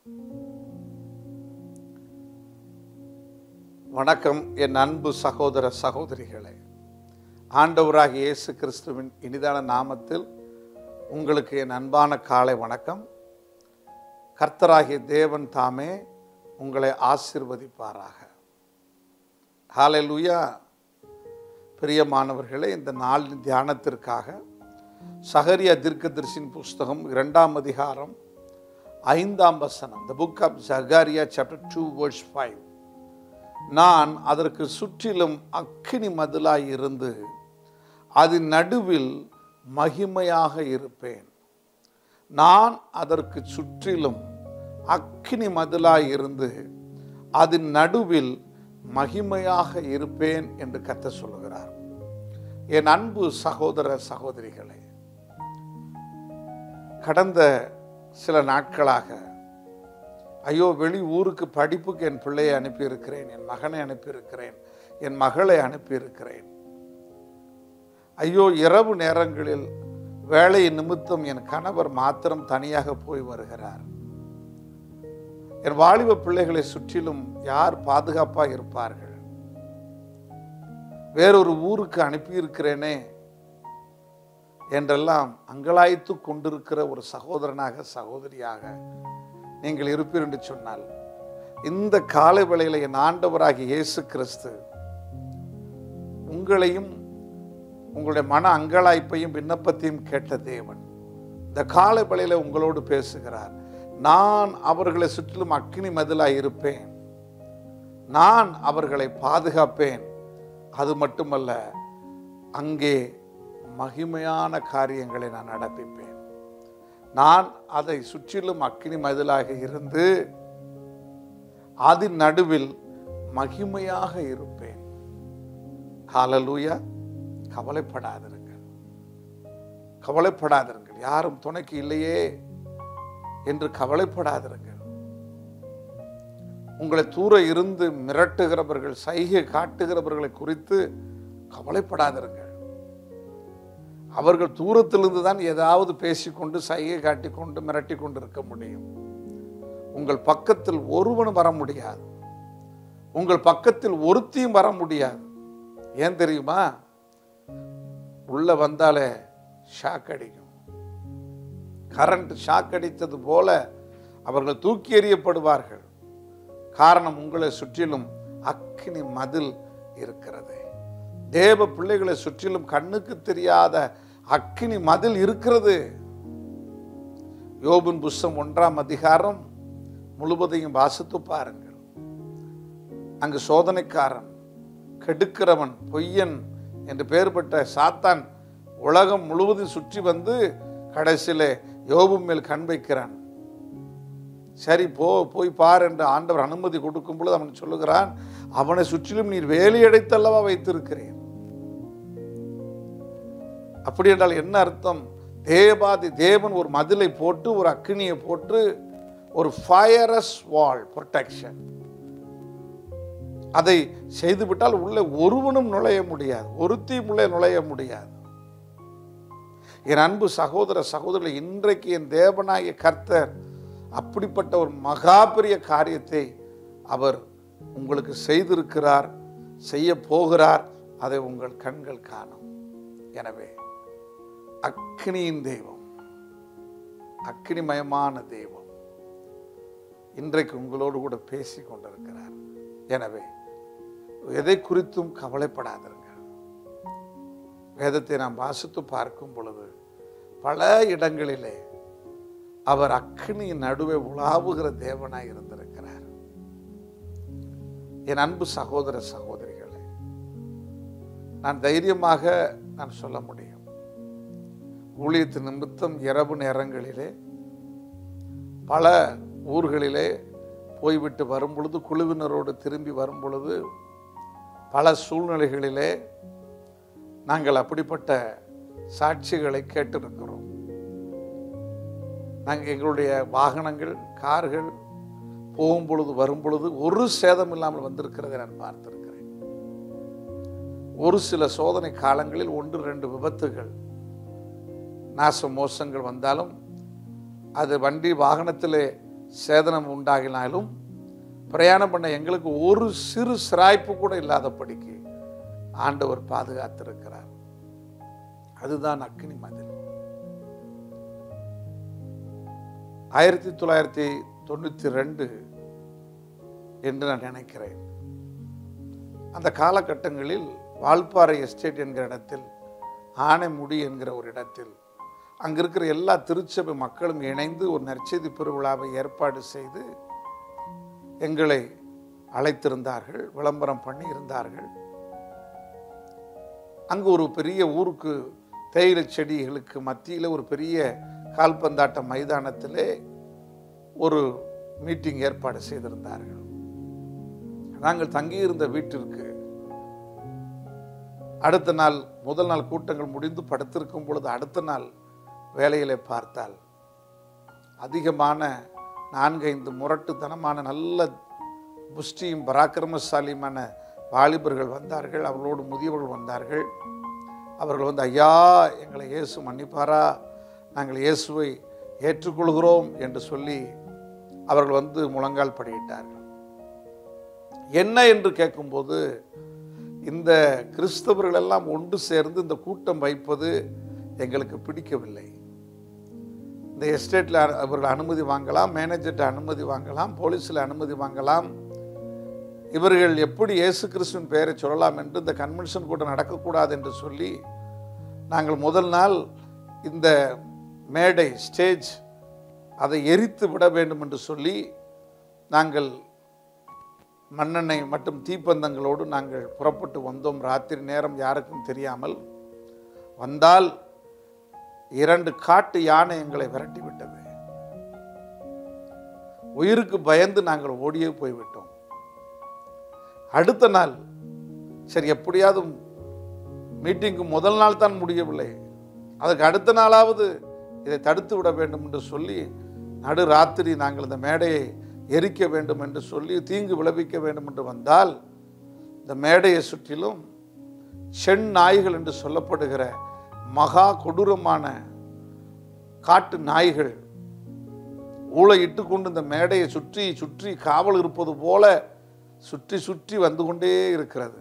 வணக்கம் என் அன்பு சகோதர சகோதரிகளே ஆண்டவராகிய இயேசு கிறிஸ்துவின் இனிதான நாமத்தில் உங்களுக்கு என் அன்பான காலை வணக்கம் கர்த்தராகிய தேவன் தாமே உங்களை ஆசிர்வதிப்பாராக ஹalleluya பிரியமானவர்களே இந்த நாளின் தியானத்திற்காக சகரியா தீர்க்கதரிசின் புஸ்தகம் இரண்டாம் அதிகாரம் ஐந்தாம் வசனம் the book of Zechariah chapter two verse five நான் அதற்கு சுற்றிலும் அக்கினி மதிலாய் இருந்து அதன் நடுவில் மகிமையாக இருப்பேன் நான் அதற்கு சுற்றிலும் அக்கினி மதிலாய் இருந்து அதன் நடுவில் மகிமையாக இருப்பேன் என்று கத்த சொல்லுகிறார் என் அன்பு சகோதர சகோதரிகளே கடந்த சில நாட்களாக ஐயோ வெளி ஊருக்கு படிப்புக்கு என் பிள்ளையை அனுப்பியிருக்கிறேன் என் மகனை அனுப்பியிருக்கிறேன் என் மகளை அனுப்பியிருக்கிறேன் ஐயோ இரவு நேரங்களில் வேலை நிமித்தம் என் கணவர் மாத்திரம் தனியாக போய் வருகிறார் என் வாலிப பிள்ளைகளை சுற்றிலும் யார் பாதுகாப்பாக இருப்பார்கள் வேறொரு ஊருக்கு அனுப்பியிருக்கிறேனே என்றெல்லாம் அங்கலாய்த்து கொண்டிருக்கிற ஒரு சகோதரனாக சகோதரியாக நீங்கள் இருப்பீர் என்று சொன்னால் இந்த காலை வேளையில் என் ஆண்டவராகிய இயேசு கிறிஸ்து உங்களையும் உங்களுடைய மன அங்கலாய்ப்பையும் விண்ணப்பத்தையும் கேட்ட தேவன் இந்த காலை வேளையில் உங்களோடு பேசுகிறார் நான் அவர்களை சுற்றிலும் அக்னி மதிலாய் இருப்பேன் நான் அவர்களை பாதுகாப்பேன் அது மட்டுமல்ல அங்கே மகிமையான காரியங்களை நான் நடப்பிப்பேன் நான் அதை சுற்றிலும் அக்கினி மதிலாக இருந்து அதன் நடுவில் மகிமையாக இருப்பேன் ஹalleluya கவலைப்படாதிருங்கள் கவலைப்படாதிருங்கள் யாரும் துணைக்கு இல்லையே என்று கவலைப்படாதிருங்கள் உங்களை தூர இருந்து மிரட்டுகிறவர்கள் சைகை காட்டுகிறவர்களை குறித்து கவலைப்படாதிருங்கள் அவர்கள் தூரத்திலிருந்து தான் ஏதாவது பேசிக்கொண்டு சைகை காட்டிக்கொண்டு மிரட்டி கொண்டு இருக்க முடியும் உங்கள் பக்கத்தில் ஒருவனும் வர முடியாது உங்கள் பக்கத்தில் ஒருத்தியும் வர முடியாது ஏன் தெரியுமா உள்ள வந்தாலே ஷாக் அடிக்கும் கரண்ட் ஷாக் அடித்தது போல அவர்கள் தூக்கி எறியப்படுவார்கள் காரணம் உங்களை சுற்றிலும் அக்கினி மதில் இருக்கிறது தேவ பிள்ளைகளை சுற்றிலும் கண்ணுக்கு தெரியாத அக்கினி மதில் இருக்கிறது யோபின் புஸ்தம் ஒன்றாம் அதிகாரம் முழுவதையும் வாசித்து பாருங்கள் அங்கு சோதனைக்காரன் கெடுக்கிறவன் பொய்யன் என்று பெயர் பெற்ற சாத்தான் உலகம் முழுவதும் சுற்றி வந்து கடைசியிலே யோபு மேல் கண் வைக்கிறான் சரி போ போய் பார் என்று ஆண்டவர் அனுமதி கொடுக்கும் பொழுது அவன் சொல்லுகிறான் அவனை சுற்றிலும் நீர் வேலையடைத்தல்லவா வைத்திருக்கிறேன் அப்படி என்றால் என்ன அர்த்தம் தேவாதி தேவன் ஒரு மதிலை போட்டு ஒரு அக்கினியை போட்டு ஒரு ஃபயரஸ் வால் ப்ரொடெக்ஷன் அதை செய்துவிட்டால் உள்ளே ஒருவனும் நுழைய முடியாது ஒருத்தியும் உள்ளே நுழைய முடியாது என் அன்பு சகோதர சகோதரர்கள் இன்றைக்கு என் தேவனாகிய கர்த்தர் அப்படிப்பட்ட ஒரு மகா பெரிய காரியத்தை அவர் உங்களுக்கு செய்திருக்கிறார் செய்ய போகிறார் அதை உங்கள் கண்கள் காணும் எனவே அக்னியின் தெய்வம் அக்னிமயமான தெய்வம் இன்றைக்கு உங்களோடு கூட பேசி கொண்டிருக்கிறார் எனவே எதை குறித்தும் கவலைப்படாதிருங்கள் வேதத்தை நாம் வாசித்து பார்க்கும் பொழுது பல இடங்களிலே அவர் அக்னியின் நடுவே உலாவுகிற தேவனாய் இருந்திருக்கிறார் என் அன்பு சகோதர சகோதரிகளே நான் தைரியமாக நான் சொல்ல முடியும் ஊழியத்து நிமித்தம் இரவு நேரங்களிலே பல ஊர்களிலே போய்விட்டு வரும் பொழுது குழுவினரோடு திரும்பி வரும் பொழுது பல சூழ்நிலைகளிலே நாங்கள் அப்படிப்பட்ட சாட்சிகளை கேட்டிருக்கிறோம் நாங்கள் எங்களுடைய வாகனங்கள் கார்கள் போகும் பொழுது வரும் பொழுது ஒரு சேதம் இல்லாமல் வந்திருக்கிறதை நான் பார்த்திருக்கிறேன் ஒரு சில சோதனை காலங்களில் ஒன்று ரெண்டு விபத்துகள் நாச மோசங்கள் வந்தாலும் அது வண்டி வாகனத்திலே சேதனம் உண்டாகினாலும் பிரயாணம் பண்ண எங்களுக்கு ஒரு சிறு சிராய்ப்பு கூட இல்லாதபடிக்கு ஆண்டவர் பாதுகாத்திருக்கிறார் அதுதான் அக்னி மதில் ஆயிரத்தி தொள்ளாயிரத்தி தொண்ணூற்றி ரெண்டு என்று நான் நினைக்கிறேன் அந்த காலகட்டங்களில் வால்பாறை எஸ்டேட் என்கிற இடத்தில் ஆனைமுடி என்கிற ஒரு இடத்தில் அங்க இருக்கிற எல்லா திருச்சபை மக்களும் இணைந்து ஒரு நற்செய்தி பெருவிழாவை ஏற்பாடு செய்து எங்களை அழைத்திருந்தார்கள் விளம்பரம் பண்ணி இருந்தார்கள் அங்கு ஒரு பெரிய ஊருக்கு தேயிலை செடிகளுக்கு மத்தியில் ஒரு பெரிய கால்பந்தாட்ட மைதானத்திலே ஒரு மீட்டிங் ஏற்பாடு செய்திருந்தார்கள் நாங்கள் தங்கியிருந்த வீட்டிற்கு அடுத்த நாள் முதல் நாள் கூட்டங்கள் முடிந்து படுத்திருக்கும் பொழுது அடுத்த நாள் வேலைகளை பார்த்தால் அதிகமான நான்கைந்து முரட்டுத்தனமான நல்ல புஷ்டியும் பராக்கிரமசாலியுமான வாலிபர்கள் வந்தார்கள் அவர்களோடு முதியவர்கள் வந்தார்கள் அவர்கள் வந்து ஐயா எங்களை இயேசு மன்னிப்பாரா நாங்கள் இயேசுவை ஏற்றுக்கொள்கிறோம் என்று சொல்லி அவர்கள் வந்து முழங்கால் படியிட்டார்கள் என்ன என்று கேட்கும்போது இந்த கிறிஸ்தவர்கள் எல்லாம் ஒன்று சேர்ந்து இந்த கூட்டம் வைப்பது எங்களுக்கு பிடிக்கவில்லை இந்த எஸ்டேட்டில் அவர்கள் அனுமதி வாங்கலாம் மேனேஜர்கிட்ட அனுமதி வாங்கலாம் போலீஸில் அனுமதி வாங்கலாம் இவர்கள் எப்படி இயேசு கிறிஸ்துவின் பெயரை சொல்லலாம் என்று இந்த கன்வென்ஷன் கூட நடக்கக்கூடாது என்று சொல்லி நாங்கள் முதல் நாள் இந்த மேடை ஸ்டேஜ் அதை எரித்து விட வேண்டும் என்று சொல்லி நாங்கள் மண்ணெண்ணெய் மற்றும் தீப்பந்தங்களோடு நாங்கள் புறப்பட்டு வந்தோம் ராத்திரி நேரம் யாருக்கும் தெரியாமல் வந்தால் இரண்டு காட்டு யானை எங்களை விரட்டி விட்டது உயிருக்கு பயந்து நாங்கள் ஓடியே போய்விட்டோம் அடுத்த நாள் சரி எப்படியாவது மீட்டிங்கு முதல் நாள் தான் முடியவில்லை அதுக்கு அடுத்த நாளாவது இதை தடுத்து விட வேண்டும் என்று சொல்லி நடு ராத்திரி நாங்கள் இந்த மேடையை எரிக்க வேண்டும் என்று சொல்லி தீங்கு விளைவிக்க வேண்டும் என்று வந்தால் இந்த மேடையை சுற்றிலும் செண் நாய்கள் என்று சொல்லப்படுகிற மகா கொடூரமான காட்டு நாய்கள் ஊழையிட்டு கொண்டு இந்த மேடையை சுற்றி சுற்றி காவல் இருப்பது போல சுற்றி சுற்றி வந்து கொண்டே இருக்கிறது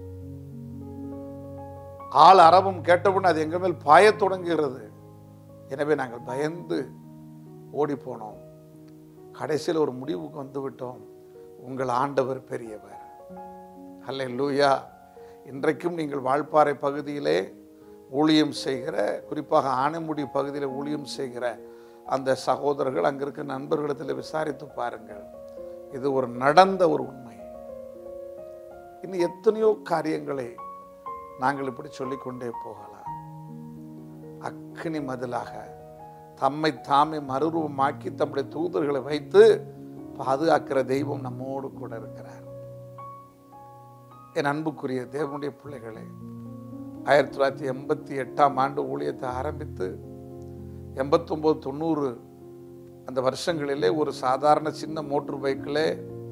ஆள் அரபம் கேட்டவுடன் அது எங்க மேல் பாயத் தொடங்குகிறது எனவே நாங்கள் பயந்து ஓடி போனோம் கடைசியில் ஒரு முடிவுக்கு வந்து விட்டோம் உங்கள் ஆண்டவர் பெரியவர் அல்ல லூயா இன்றைக்கும் நீங்கள் வால்பாறை பகுதியிலே ஊழியம் செய்கிற குறிப்பாக ஆனைமுடி பகுதியில் ஊழியம் செய்கிற அந்த சகோதரர்கள் அங்கே இருக்க நண்பர்களிடத்தில் விசாரித்து பாருங்கள் இது ஒரு நடந்த ஒரு உண்மை இன்னும் எத்தனையோ காரியங்களை நாங்கள் இப்படி சொல்லிக்கொண்டே போகலாம் அக்னி மதிலாக தம்மை தாமே மறுரூபமாக்கி தம்முடைய தூதர்களை வைத்து பாதுகாக்கிற தெய்வம் நம்மோடு கூட இருக்கிறார் என் அன்புக்குரிய தேவனுடைய பிள்ளைகளே ஆயிரத்தி தொள்ளாயிரத்தி எண்பத்தி எட்டாம் ஆண்டு ஊழியத்தை ஆரம்பித்து எண்பத்தொம்போது தொண்ணூறு அந்த வருஷங்களிலே ஒரு சாதாரண சின்ன மோட்டர் பைக்கிலே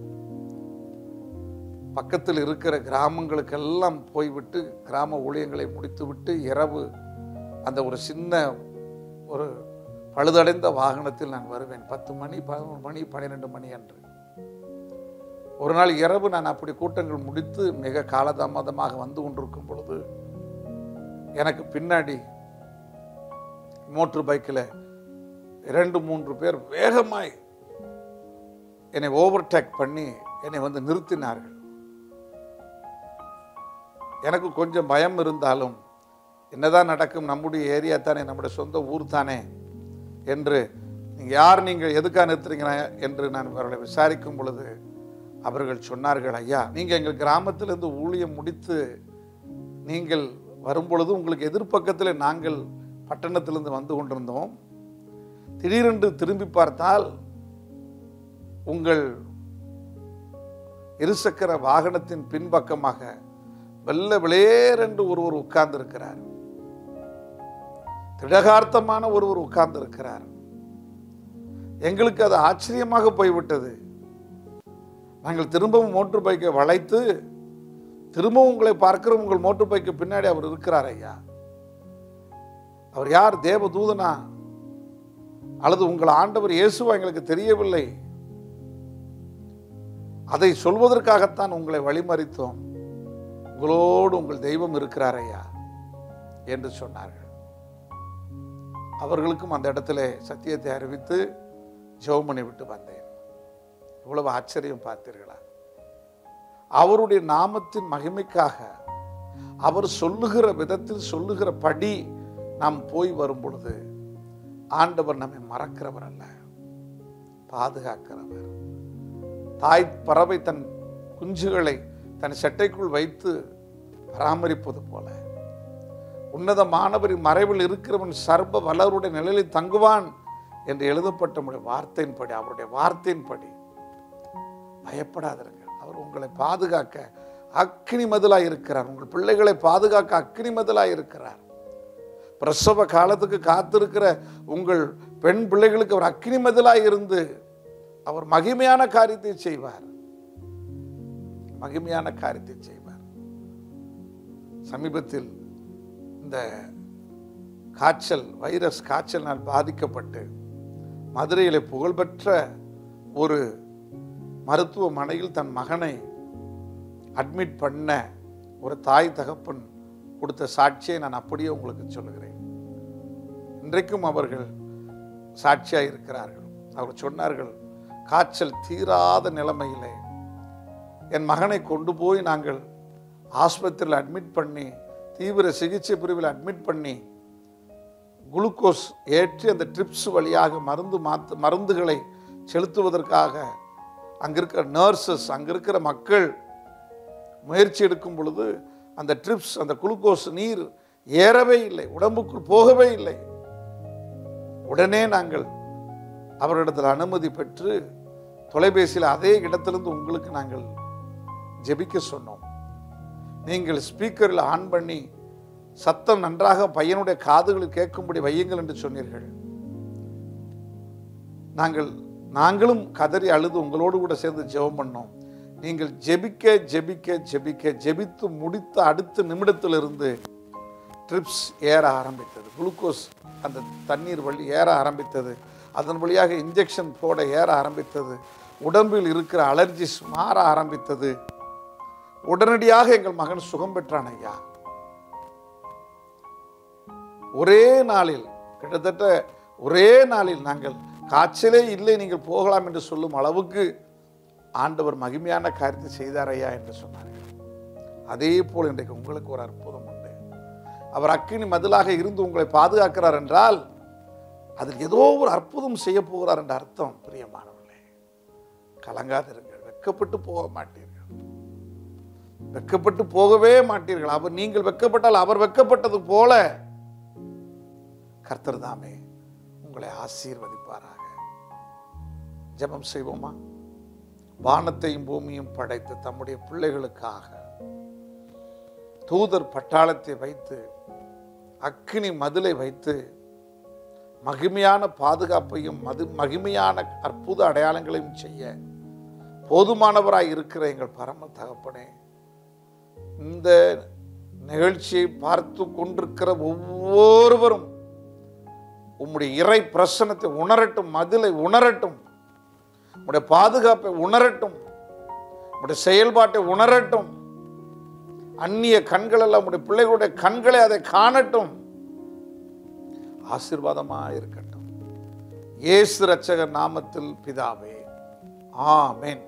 பக்கத்தில் இருக்கிற கிராமங்களுக்கெல்லாம் போய்விட்டு கிராம ஊழியங்களை முடித்துவிட்டு இரவு அந்த ஒரு சின்ன ஒரு பழுதடைந்த வாகனத்தில் நான் வருவேன் பத்து மணி பதினொரு மணி பன்னிரெண்டு மணி அன்று ஒரு நாள் இரவு நான் அப்படி கூட்டங்கள் முடித்து மிக காலதாமதமாக வந்து கொண்டிருக்கும் பொழுது எனக்கு பின்னாடி மோட்டர் பைக்கில் இரண்டு மூன்று பேர் வேகமாய் என்னை ஓவர்டேக் பண்ணி என்னை வந்து நிறுத்தினார்கள் எனக்கு கொஞ்சம் பயம் இருந்தாலும் என்னதான் நடக்கும் நம்முடைய ஏரியா தானே நம்முடைய சொந்த ஊர் தானே என்று நீங்கள் யார் நீங்கள் எதுக்காக நிறுத்துறீங்க என்று நான் அவர்களை விசாரிக்கும் பொழுது அவர்கள் சொன்னார்கள் ஐயா நீங்கள் எங்கள் கிராமத்திலிருந்து ஊழியம் முடித்து நீங்கள் வரும்பொழுது உங்களுக்கு எதிர்ப்பக்கத்தில் நாங்கள் பட்டணத்திலிருந்து வந்து கொண்டிருந்தோம் திடீரென்று திரும்பி பார்த்தால் உங்கள் இருசக்கர வாகனத்தின் பின்பக்கமாக வெள்ள விளையரென்று ஒருவர் உட்கார்ந்து இருக்கிறார் திடகார்த்தமான ஒருவர் உட்கார்ந்து இருக்கிறார் எங்களுக்கு அது ஆச்சரியமாக போய்விட்டது நாங்கள் திரும்பவும் மோட்டர் பைக்கை வளைத்து திரும்பவும் உங்களை பார்க்கிற உங்கள் மோட்டர் பைக்கு பின்னாடி அவர் இருக்கிறார் ஐயா அவர் யார் தேவதூதனா அல்லது உங்கள் ஆண்டவர் இயேசுவா எங்களுக்கு தெரியவில்லை அதை சொல்வதற்காகத்தான் உங்களை வழிமறித்தோம் உங்களோடு உங்கள் தெய்வம் இருக்கிறார் ஐயா என்று சொன்னார்கள் அவர்களுக்கும் அந்த இடத்துல சத்தியத்தை அறிவித்து ஜெவமணி விட்டு வந்தேன் இவ்வளவு ஆச்சரியம் பார்த்தீர்களா அவருடைய நாமத்தின் மகிமைக்காக அவர் சொல்லுகிற விதத்தில் சொல்லுகிற படி நாம் போய் வரும் பொழுது ஆண்டவர் நம்மை மறக்கிறவர் அல்ல பாதுகாக்கிறவர் தாய் பறவை தன் குஞ்சுகளை தன் செட்டைக்குள் வைத்து பராமரிப்பது போல உன்னதமானவரின் மறைவில் இருக்கிறவன் சர்வ வல்லவருடைய நிலையில் தங்குவான் என்று எழுதப்பட்ட நம்முடைய வார்த்தையின்படி அவருடைய வார்த்தையின்படி பயப்படாதிருங்கள் அவர் உங்களை பாதுகாக்க அக்னி மதிலாய் இருக்கிறார் உங்கள் பிள்ளைகளை பாதுகாக்க அக்னி மதிலாய் இருக்கிறார் பிரசவ காலத்துக்கு காத்திருக்கிற உங்கள் பெண் பிள்ளைகளுக்கு அவர் அக்னி மதிலாய் இருந்து அவர் மகிமையான காரியத்தை செய்வார் மகிமையான காரியத்தை செய்வார் சமீபத்தில் இந்த காய்ச்சல் வைரஸ் காய்ச்சலினால் பாதிக்கப்பட்டு மதுரையில் புகழ்பெற்ற ஒரு மருத்துவமனையில் தன் மகனை அட்மிட் பண்ண ஒரு தாய் தகப்பன் கொடுத்த சாட்சியை நான் அப்படியே உங்களுக்கு சொல்லுகிறேன் இன்றைக்கும் அவர்கள் சாட்சியாக இருக்கிறார்கள் அவர் சொன்னார்கள் காய்ச்சல் தீராத நிலைமையிலே என் மகனை கொண்டு போய் நாங்கள் ஆஸ்பத்திரியில் அட்மிட் பண்ணி தீவிர சிகிச்சை பிரிவில் அட்மிட் பண்ணி குளுக்கோஸ் ஏற்றி அந்த ட்ரிப்ஸ் வழியாக மருந்து மாத்து மருந்துகளை செலுத்துவதற்காக அங்கே இருக்கிற நர்சஸ் அங்கே இருக்கிற மக்கள் முயற்சி எடுக்கும் பொழுது அந்த ட்ரிப்ஸ் அந்த குளுக்கோஸ் நீர் ஏறவே இல்லை உடம்புக்குள் போகவே இல்லை உடனே நாங்கள் அவரிடத்தில் அனுமதி பெற்று தொலைபேசியில் அதே இடத்திலிருந்து உங்களுக்கு நாங்கள் ஜெபிக்க சொன்னோம் நீங்கள் ஸ்பீக்கரில் ஆன் பண்ணி சத்தம் நன்றாக பையனுடைய காதுகளில் கேட்கும்படி வையுங்கள் என்று சொன்னீர்கள் நாங்கள் நாங்களும் கதறி அழுது உங்களோடு கூட சேர்ந்து ஜெபம் பண்ணோம் நீங்கள் ஜெபிக்க ஜெபிக்க ஜெபிக்க ஜெபித்து முடித்த அடுத்த நிமிடத்திலிருந்து ட்ரிப்ஸ் ஏற ஆரம்பித்தது குளுக்கோஸ் அந்த தண்ணீர் வழி ஏற ஆரம்பித்தது அதன் வழியாக இன்ஜெக்ஷன் போட ஏற ஆரம்பித்தது உடம்பில் இருக்கிற அலர்ஜிஸ் மாற ஆரம்பித்தது உடனடியாக எங்கள் மகன் சுகம் பெற்றான் ஐயா ஒரே நாளில் கிட்டத்தட்ட ஒரே நாளில் நாங்கள் காய்ச்சலே இல்லை நீங்கள் போகலாம் என்று சொல்லும் அளவுக்கு ஆண்டவர் மகிமையான காரியத்தை செய்தார் ஐயா என்று சொன்னார்கள் அதே போல் இன்றைக்கு உங்களுக்கு ஒரு அற்புதம் உண்டு அவர் அக்கினி மதிலாக இருந்து உங்களை பாதுகாக்கிறார் என்றால் அதில் ஏதோ ஒரு அற்புதம் செய்ய போகிறார் என்ற அர்த்தம் பிரியமானவர்களே கலங்காதிருங்கள் வெக்கப்பட்டு போக மாட்டீர்கள் வெக்கப்பட்டு போகவே மாட்டீர்கள் அவர் நீங்கள் வெக்கப்பட்டால் அவர் வெக்கப்பட்டது போல கர்த்தர் தாமே உங்களை ஆசீர்வதிப்பாராக ஜெபம் செய்வோமா வானத்தையும் பூமியும் படைத்து தம்முடைய பிள்ளைகளுக்காக தூதர் பட்டாளத்தை வைத்து அக்கினி மதிலை வைத்து மகிமையான பாதுகாப்பையும் மது மகிமையான அற்புத அடையாளங்களையும் செய்ய போதுமானவராய் இருக்கிற எங்கள் பரம தகப்பனே இந்த நிகழ்ச்சியை பார்த்து கொண்டிருக்கிற ஒவ்வொருவரும் உம்முடைய இறை பிரசனத்தை உணரட்டும் மதிலை உணரட்டும் உம்முடைய பாதுகாப்பை உணரட்டும் உம்முடைய செயல்பாட்டை உணரட்டும் அந்நிய கண்கள் எல்லாம் உம்முடைய பிள்ளைகளுடைய கண்களை அதை காணட்டும் ஆசீர்வாதமாக இருக்கட்டும் இயேசு ரட்சகர் நாமத்தில் பிதாவே ஆமென்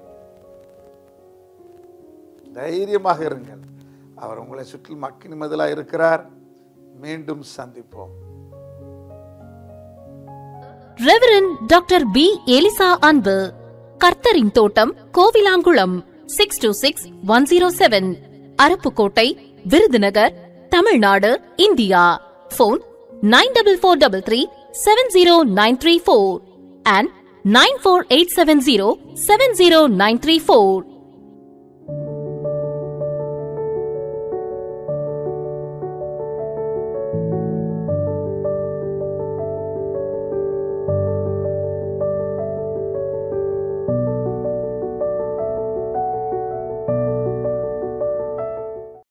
தைரியமாக இருங்கள் அவர் உங்களை சுற்றிலும் அக்கினி மதிலாக இருக்கிறார் மீண்டும் சந்திப்போம் ரெவரன் டாக்டர் பி எலிசா அன்பு கர்த்தரின் தோட்டம் Kovilankulam six two six one zero seven Aruppukottai Virudhunagar Tamil Nadu India phone nine double four double three seven zero nine three four and nine four eight seven zero seven zero nine three four